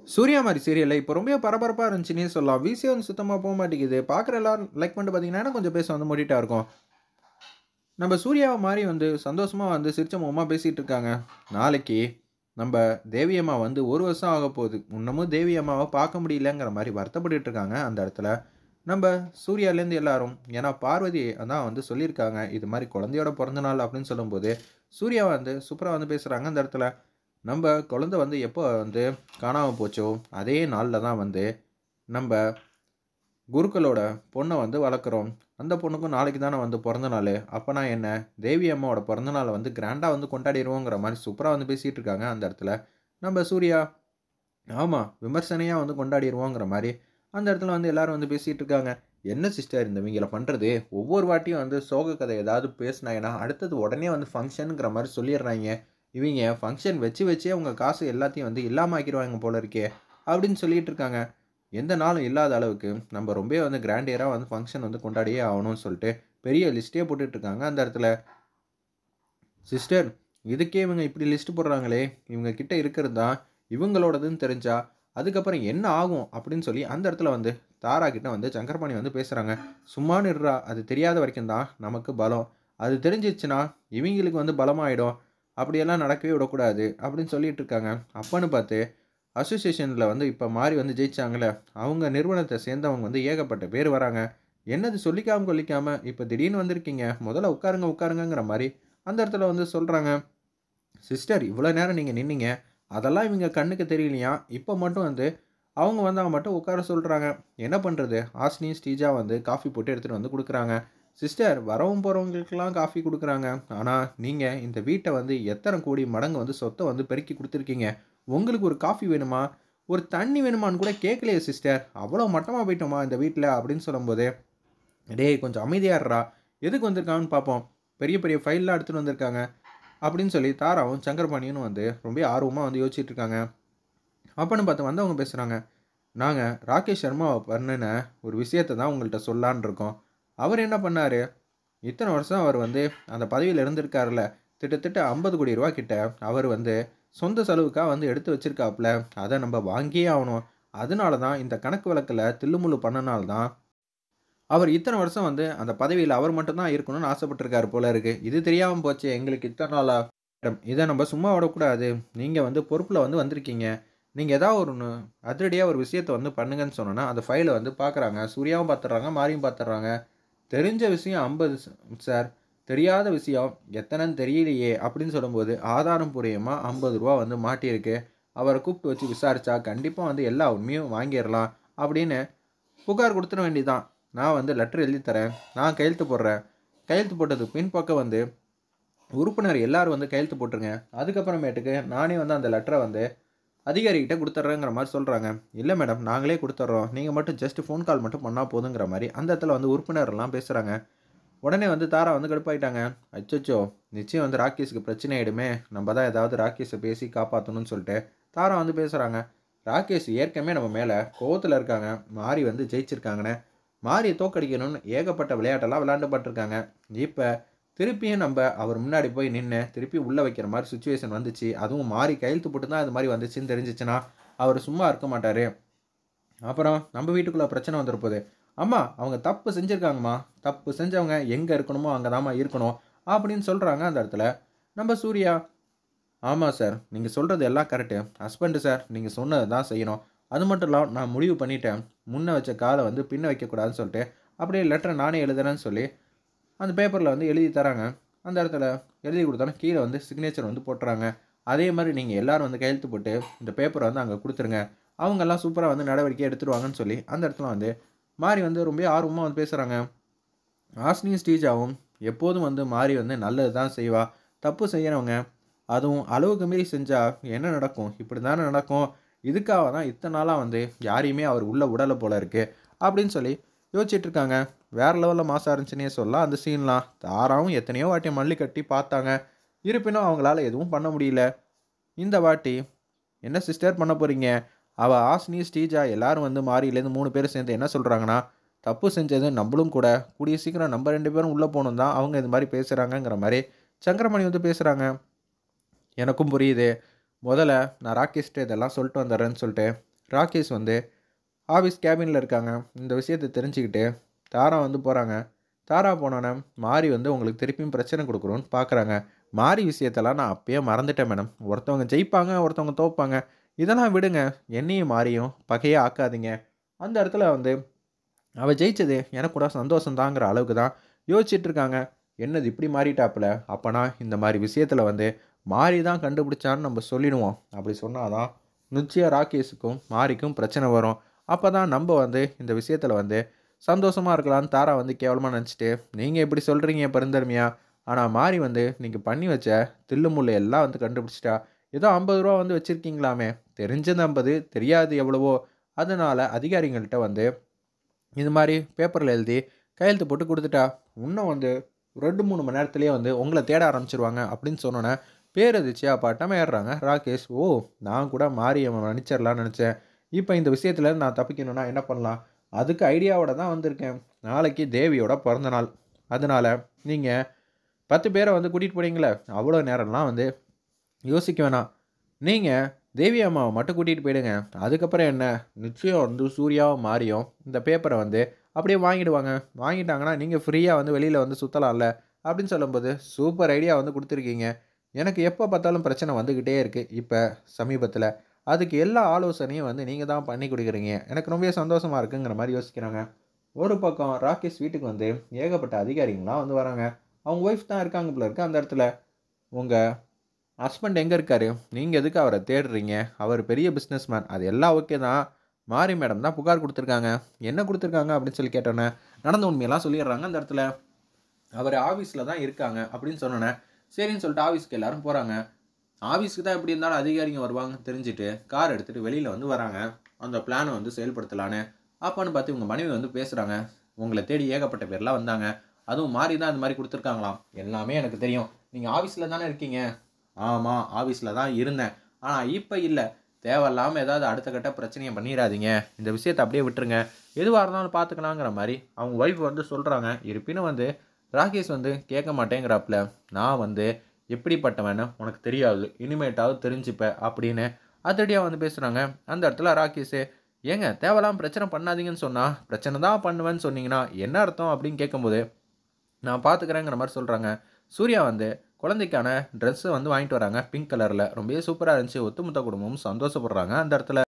சூர்யா மாதிரி சீரியலில் இப்போ ரொம்ப பரபரப்பாக இருந்துச்சுன்னே சொல்லலாம் விசி வந்து சுத்தமாக போக மாட்டேங்குது பார்க்குற எல்லாரும் லைக் பண்ணிட்டு பார்த்தீங்கன்னா கொஞ்சம் பேச வந்து மூடிட்டா இருக்கும் நம்ம சூர்யாவை மாதிரி வந்து சந்தோஷமாக வந்து சிரிச்ச முகமாக பேசிகிட்டு இருக்காங்க நாளைக்கு நம்ம தேவி அம்மா வந்து ஒரு வருஷம் ஆக போகுது இன்னமும் தேவி அம்மாவை பார்க்க முடியலங்கிற மாதிரி வருத்தப்பட்டுட்டு இருக்காங்க அந்த இடத்துல நம்ம சூர்யாலேருந்து எல்லாரும் ஏன்னா பார்வதி தான் வந்து சொல்லியிருக்காங்க இது மாதிரி குழந்தையோட பிறந்த நாள் அப்படின்னு சொல்லும்போது சூர்யா வந்து சூப்பராக வந்து பேசுகிறாங்க அந்த இடத்துல நம்ம குழந்தை வந்து எப்போ வந்து காணாமல் போச்சோ அதே நாளில் தான் வந்து நம்ம குருக்களோட பொண்ணை வந்து வளர்க்குறோம் அந்த பொண்ணுக்கும் நாளைக்கு தானே வந்து பிறந்த நாள் அப்போனா என்ன தேவி அம்மாவோட பிறந்த நாளை வந்து கிராண்டாக வந்து கொண்டாடிடுவோங்கிற மாதிரி சூப்பராக வந்து பேசிகிட்டு இருக்காங்க அந்த இடத்துல நம்ம சூர்யா ஆமாம் விமர்சனையாக வந்து கொண்டாடிடுவோங்கிற மாதிரி அந்த இடத்துல வந்து எல்லாரும் வந்து பேசிகிட்டு இருக்காங்க என்ன சிஸ்டர் இந்த இவங்கள பண்ணுறது ஒவ்வொரு வாட்டியும் வந்து சோக கதை ஏதாவது பேசினாங்கன்னா அடுத்தது உடனே வந்து ஃபங்க்ஷனுங்கிற மாதிரி சொல்லிடுறாங்க இவங்க ஃபங்க்ஷன் வச்சு வச்சே அவங்க காசு எல்லாத்தையும் வந்து இல்லாமல் ஆக்கிடுவாங்க போல இருக்கே அப்படின்னு சொல்லிட்டு இருக்காங்க எந்த நாளும் இல்லாத அளவுக்கு நம்ம ரொம்ப வந்து கிராண்டியராக வந்து ஃபங்க்ஷன் வந்து கொண்டாடியே ஆகணும்னு சொல்லிட்டு பெரிய லிஸ்ட்டே போட்டுட்ருக்காங்க அந்த இடத்துல சிஸ்டர் இதுக்கே இவங்க இப்படி லிஸ்ட் போடுறாங்களே இவங்க கிட்ட இருக்கிறது தான் இவங்களோடதுன்னு தெரிஞ்சா அதுக்கப்புறம் என்ன ஆகும் அப்படின்னு சொல்லி அந்த இடத்துல வந்து தாரா கிட்ட வந்து சங்கரபாணி வந்து பேசுகிறாங்க சும்மா நிடுறா அது தெரியாத வரைக்கும் தான் நமக்கு பலம் அது தெரிஞ்சிச்சுன்னா இவங்களுக்கு வந்து பலமாயிடும் அப்படியெல்லாம் நடக்கவே விடக்கூடாது அப்படின்னு சொல்லிட்டு இருக்காங்க அப்பன்னு பார்த்து அசோசியேஷனில் வந்து இப்போ மாறி வந்து ஜெயிச்சாங்களே அவங்க நிறுவனத்தை சேர்ந்தவங்க வந்து ஏகப்பட்ட பேர் வராங்க என்னது சொல்லிக்காம கொல்லிக்காமல் இப்போ திடீர்னு வந்திருக்கீங்க முதல்ல உட்காருங்க உட்காருங்கங்கிற மாதிரி அந்த இடத்துல வந்து சொல்கிறாங்க சிஸ்டர் இவ்வளோ நேரம் நீங்கள் நின்னீங்க அதெல்லாம் இவங்க கண்ணுக்கு தெரியலையா இப்போ மட்டும் வந்து அவங்க வந்தால் மட்டும் உட்கார சொல்கிறாங்க என்ன பண்ணுறது ஆஸ்னி ஸ்டீஜா வந்து காஃபி போட்டு எடுத்துகிட்டு வந்து கொடுக்குறாங்க சிஸ்டர் வரவும் போகிறவங்களுக்கெல்லாம் காஃபி கொடுக்குறாங்க ஆனால் நீங்கள் இந்த வீட்டை வந்து எத்தனை கோடி மடங்கு வந்து சொத்தை வந்து பெருக்கி கொடுத்துருக்கீங்க உங்களுக்கு ஒரு காஃபி வேணுமா ஒரு தண்ணி வேணுமான்னு கூட கேட்கலையே சிஸ்டர் அவ்வளோ மட்டமாக போயிட்டோமா இந்த வீட்டில் அப்படின்னு சொல்லும்போது டேய் கொஞ்சம் அமைதியாடுறா எதுக்கு வந்திருக்காங்கன்னு பார்ப்போம் பெரிய பெரிய ஃபைல்லாம் எடுத்துகிட்டு வந்திருக்காங்க அப்படின்னு சொல்லி தாராவும் சங்கரபாணியும் வந்து ரொம்ப ஆர்வமாக வந்து யோசிச்சுட்டு இருக்காங்க அப்பன்னு பார்த்து வந்தவங்க பேசுகிறாங்க நாங்கள் ராகேஷ் சர்மாவை பண்ணின ஒரு விஷயத்தை தான் உங்கள்கிட்ட சொல்லான் இருக்கோம் அவர் என்ன பண்ணார் இத்தனை வருஷம் அவர் வந்து அந்த பதவியில் இருந்திருக்காருல திட்டத்தட்ட ஐம்பது கோடி ரூபா கிட்ட அவர் வந்து சொந்த செலவுக்காக வந்து எடுத்து வச்சிருக்காப்புல அதை நம்ம வாங்கியே ஆகணும் அதனால தான் இந்த கணக்கு வழக்கில் தில்லுமுள்ளு பண்ணனால தான் அவர் இத்தனை வருஷம் வந்து அந்த பதவியில் அவர் மட்டும்தான் இருக்கணும்னு ஆசைப்பட்டிருக்காரு போல இருக்கு இது தெரியாமல் போச்சு எங்களுக்கு இத்தனை நாளா மேடம் இதை நம்ம சும்மா விடக்கூடாது நீங்கள் வந்து பொறுப்பில் வந்து வந்திருக்கீங்க நீங்கள் ஏதாவது ஒரு அதிரடியாக ஒரு விஷயத்தை வந்து பண்ணுங்கன்னு சொன்னோன்னா அந்த ஃபைலை வந்து பார்க்குறாங்க சூர்யாவும் பார்த்துட்றாங்க மாரியும் பார்த்துட்றாங்க தெரிஞ்ச விஷயம் ஐம்பது சார் தெரியாத விஷயம் எத்தனைன்னு தெரியலையே அப்படின்னு சொல்லும்போது ஆதாரம் பூரியமாக ஐம்பது ரூபா வந்து மாட்டியிருக்கு அவரை கூப்பிட்டு வச்சு விசாரிச்சா கண்டிப்பாக வந்து எல்லா உண்மையும் வாங்கிடலாம் அப்படின்னு புகார் கொடுத்துட வேண்டியதான் நான் வந்து லெட்டர் எழுதி தரேன் நான் கையெழுத்து போடுறேன் கையெழுத்து போட்டதுக்கு பின்பக்கம் வந்து உறுப்பினர் எல்லாரும் வந்து கையெழுத்து போட்டுருங்க அதுக்கப்புறமேட்டுக்கு நானே வந்து அந்த லெட்டரை வந்து அதிகாரிகிட்ட கொடுத்துட்றேங்கிற மாதிரி சொல்கிறாங்க இல்லை மேடம் நாங்களே கொடுத்துட்றோம் நீங்கள் மட்டும் ஜஸ்ட் ஃபோன் கால் மட்டும் பண்ணால் போதுங்கிற மாதிரி அந்த இடத்துல வந்து உறுப்பினர்லாம் பேசுகிறாங்க உடனே வந்து தாரா வந்து கடுப்பாயிட்டாங்க அச்சோ நிச்சயம் வந்து ராகேஷுக்கு பிரச்சனை ஆகிடுமே நம்ம தான் ஏதாவது ராகேஷை பேசி காப்பாற்றணும்னு சொல்லிட்டு தாரா வந்து பேசுகிறாங்க ராகேஷ் ஏற்கனவே நம்ம மேலே கோவத்தில் இருக்காங்க மாறி வந்து ஜெயிச்சிருக்காங்கன்னு மாறியை தோக்கடிக்கணும்னு ஏகப்பட்ட விளையாட்டெல்லாம் விளையாண்டுப்பட்டிருக்காங்க இப்போ திருப்பியும் நம்ம அவர் முன்னாடி போய் நின்று திருப்பி உள்ளே வைக்கிற மாதிரி சுச்சுவேஷன் வந்துச்சு அதுவும் மாறி கையெழுத்து போட்டு தான் இது மாதிரி வந்துச்சுன்னு தெரிஞ்சிச்சுன்னா அவர் சும்மா இருக்க மாட்டார் அப்புறம் நம்ம வீட்டுக்குள்ளே பிரச்சனை வந்துருப்போது அம்மா அவங்க தப்பு செஞ்சுருக்காங்கம்மா தப்பு செஞ்சவங்க எங்கே இருக்கணுமோ அங்கே தாம்மா இருக்கணும் அப்படின்னு சொல்கிறாங்க அந்த இடத்துல நம்ம சூர்யா ஆமாம் சார் நீங்கள் சொல்கிறது எல்லாம் கரெக்டு ஹஸ்பண்டு சார் நீங்கள் சொன்னது தான் செய்யணும் அது மட்டும் இல்லாமல் நான் முடிவு பண்ணிட்டேன் முன்ன வச்ச காலை வந்து பின்ன வைக்கக்கூடாதுன்னு சொல்லிட்டு அப்படியே லெட்டரை நானே எழுதுறேன்னு சொல்லி அந்த பேப்பரில் வந்து எழுதி தராங்க அந்த இடத்துல எழுதி கொடுத்தாலும் கீழே வந்து சிக்னேச்சர் வந்து போட்டுறாங்க அதே மாதிரி நீங்கள் எல்லோரும் வந்து கையெழுத்து போட்டு இந்த பேப்பரை வந்து அங்கே கொடுத்துருங்க அவங்கெல்லாம் சூப்பராக வந்து நடவடிக்கை எடுத்துருவாங்கன்னு சொல்லி அந்த இடத்துல வந்து மாறி வந்து ரொம்ப ஆர்வமாக வந்து பேசுகிறாங்க ஆஸ்னியும் ஸ்டீஜாவும் எப்போதும் வந்து மாறி வந்து நல்லது தான் செய்வா தப்பு செய்கிறவங்க அதுவும் அளவுக்கு மீறி செஞ்சால் என்ன நடக்கும் இப்படி தானே நடக்கும் இதுக்காக தான் இத்தனை நாளாக வந்து யாரையுமே அவர் உள்ளே விடலை போல இருக்குது அப்படின்னு சொல்லி யோசிச்சுட்டு இருக்காங்க வேறு லெவலில் மாசாக இருந்துச்சுன்னே சொல்லலாம் அந்த சீன்லாம் தாராவும் எத்தனையோ வாட்டி மல்லி கட்டி பார்த்தாங்க இருப்பினும் அவங்களால எதுவும் பண்ண முடியல இந்த வாட்டி என்ன சிஸ்டர் பண்ண போகிறீங்க அவள் ஆஸ்னி ஸ்டீஜா எல்லாரும் வந்து மாறியிலேருந்து மூணு பேர் சேர்ந்து என்ன சொல்கிறாங்கன்னா தப்பு செஞ்சது நம்மளும் கூட கூடிய சீக்கிரம் நம்ம ரெண்டு பேரும் உள்ளே போகணும் தான் அவங்க இது மாதிரி பேசுகிறாங்கங்கிற மாதிரி சங்கரமணி வந்து பேசுகிறாங்க எனக்கும் புரியுது முதல்ல நான் ராகேஷ்ட்டு இதெல்லாம் சொல்லிட்டு வந்துடுறேன்னு சொல்லிட்டு ராகேஷ் வந்து ஆஃபீஸ் கேபினில் இருக்காங்க இந்த விஷயத்தை தெரிஞ்சுக்கிட்டு தாரா வந்து போகிறாங்க தாரா போனோன்னே மாறி வந்து உங்களுக்கு திருப்பியும் பிரச்சனை கொடுக்குறோன்னு பார்க்குறாங்க மாறி விஷயத்தெல்லாம் நான் அப்பயே மறந்துட்டேன் மேடம் ஒருத்தவங்க ஜெயிப்பாங்க ஒருத்தவங்க தோப்பாங்க இதெல்லாம் விடுங்க என்னையும் மாறியும் பகையே ஆக்காதீங்க அந்த இடத்துல வந்து அவள் ஜெயிச்சது எனக்கு கூட சந்தோஷம் தாங்கிற அளவுக்கு தான் யோசிச்சுட்டு இருக்காங்க என்னது இப்படி மாறிட்டாப்புல அப்போனா இந்த மாதிரி விஷயத்தில் வந்து மாறி தான் கண்டுபிடிச்சான்னு நம்ம சொல்லிடுவோம் அப்படி சொன்னாதான் நிச்சயம் ராகேஷுக்கும் மாரிக்கும் பிரச்சனை வரும் அப்போ தான் நம்ம வந்து இந்த விஷயத்தில் வந்து சந்தோஷமாக இருக்கலாம்னு தாரா வந்து கேவலமாக நினச்சிட்டு நீங்கள் இப்படி சொல்கிறீங்க பெருந்தன்மையா ஆனால் மாறி வந்து நீங்கள் பண்ணி வச்ச தில்லு முள்ளு எல்லாம் வந்து கண்டுபிடிச்சிட்டா ஏதோ ஐம்பது ரூபா வந்து வச்சுருக்கீங்களாமே தெரிஞ்சது ஐம்பது தெரியாது எவ்வளவோ அதனால் அதிகாரிங்கள்ட்ட வந்து இது மாதிரி பேப்பரில் எழுதி கையெழுத்து போட்டு கொடுத்துட்டா இன்னும் வந்து ரெண்டு மூணு மணி நேரத்துலேயே வந்து உங்களை தேட ஆரம்பிச்சிருவாங்க அப்படின்னு சொன்னோன்னே பேரதிச்சியாக பட்டமே ஏறுறாங்க ராகேஷ் ஓ நான் கூட மாறி அவன் மன்னிச்சிடலான்னு நினச்சேன் இப்போ இந்த விஷயத்துல நான் தப்பிக்கணும்னா என்ன பண்ணலாம் அதுக்கு ஐடியாவோட தான் வந்திருக்கேன் நாளைக்கு தேவியோட பிறந்த நாள் அதனால் நீங்கள் பத்து பேரை வந்து கூட்டிகிட்டு போனீங்களே அவ்வளோ நேரம்லாம் வந்து யோசிக்க வேணாம் நீங்கள் தேவி அம்மாவை மட்டும் கூட்டிகிட்டு போயிடுங்க அதுக்கப்புறம் என்ன நிச்சயம் வந்து சூர்யாவும் மாறியும் இந்த பேப்பரை வந்து அப்படியே வாங்கிடுவாங்க வாங்கிட்டாங்கன்னா நீங்கள் ஃப்ரீயாக வந்து வெளியில் வந்து சுற்றலாம்ல அப்படின்னு சொல்லும்போது சூப்பர் ஐடியா வந்து கொடுத்துருக்கீங்க எனக்கு எப்போ பார்த்தாலும் பிரச்சனை வந்துக்கிட்டே இருக்குது இப்போ சமீபத்தில் அதுக்கு எல்லா ஆலோசனையும் வந்து நீங்கள் தான் பண்ணி கொடுக்குறீங்க எனக்கு ரொம்பவே சந்தோஷமாக இருக்குங்கிற மாதிரி யோசிக்கிறாங்க ஒரு பக்கம் ராகேஷ் வீட்டுக்கு வந்து ஏகப்பட்ட அதிகாரிங்களாம் வந்து வராங்க அவங்க ஒய்ஃப் தான் இருக்காங்க போல இருக்கு அந்த இடத்துல உங்கள் ஹஸ்பண்ட் எங்கே இருக்காரு நீங்கள் எதுக்கு அவரை தேடுறீங்க அவர் பெரிய பிஸ்னஸ் மேன் அது எல்லாம் ஓகே தான் மாரி மேடம் தான் புகார் கொடுத்துருக்காங்க என்ன கொடுத்துருக்காங்க அப்படின்னு சொல்லி கேட்டோன்னே நடந்த உண்மையெல்லாம் சொல்லிடுறாங்க அந்த இடத்துல அவர் ஆஃபீஸில் தான் இருக்காங்க அப்படின்னு சொன்னோன்னே சரின்னு சொல்லிட்டு ஆஃபீஸ்க்கு எல்லாரும் போகிறாங்க ஆஃபீஸ்க்கு தான் எப்படி இருந்தாலும் அதிகாரிங்க வருவாங்கன்னு தெரிஞ்சுட்டு கார் எடுத்துகிட்டு வெளியில் வந்து வராங்க அந்த பிளானை வந்து செயல்படுத்தலான்னு அப்போன்னு பார்த்து இவங்க மனைவி வந்து பேசுகிறாங்க உங்களை தேடி ஏகப்பட்ட பேர்லாம் வந்தாங்க அதுவும் மாறி தான் இந்த மாதிரி கொடுத்துருக்காங்களாம் எல்லாமே எனக்கு தெரியும் நீங்கள் ஆஃபீஸில் தானே இருக்கீங்க ஆமாம் ஆஃபீஸில் தான் இருந்தேன் ஆனால் இப்போ இல்லை தேவையில்லாமல் ஏதாவது அடுத்த கட்ட பிரச்சனையை பண்ணிடாதீங்க இந்த விஷயத்தை அப்படியே விட்டுருங்க எதுவாக இருந்தாலும் பார்த்துக்கலாங்கிற மாதிரி அவங்க ஒய்ஃப் வந்து சொல்கிறாங்க இருப்பினும் வந்து ராகேஷ் வந்து கேட்க மாட்டேங்கிறாப்புல நான் வந்து எப்படிப்பட்டவன்னு உனக்கு தெரியாது இனிமேட்டாவது தெரிஞ்சுப்ப அப்படின்னு அதிரடியாக வந்து பேசுகிறாங்க அந்த இடத்துல ராகேஷ் ஏங்க தேவையில்லாம பிரச்சனை பண்ணாதீங்கன்னு சொன்னால் பிரச்சனை தான் பண்ணுவேன்னு சொன்னீங்கன்னா என்ன அர்த்தம் அப்படின்னு கேட்கும்போது நான் பார்த்துக்கிறேங்கிற மாதிரி சொல்கிறாங்க சூர்யா வந்து குழந்தைக்கான ட்ரெஸ்ஸை வந்து வாங்கிட்டு வராங்க பிங்க் கலரில் ரொம்பவே சூப்பராக இருந்துச்சு ஒத்துமொத்த குடும்பமும் சந்தோஷப்படுறாங்க அந்த இடத்துல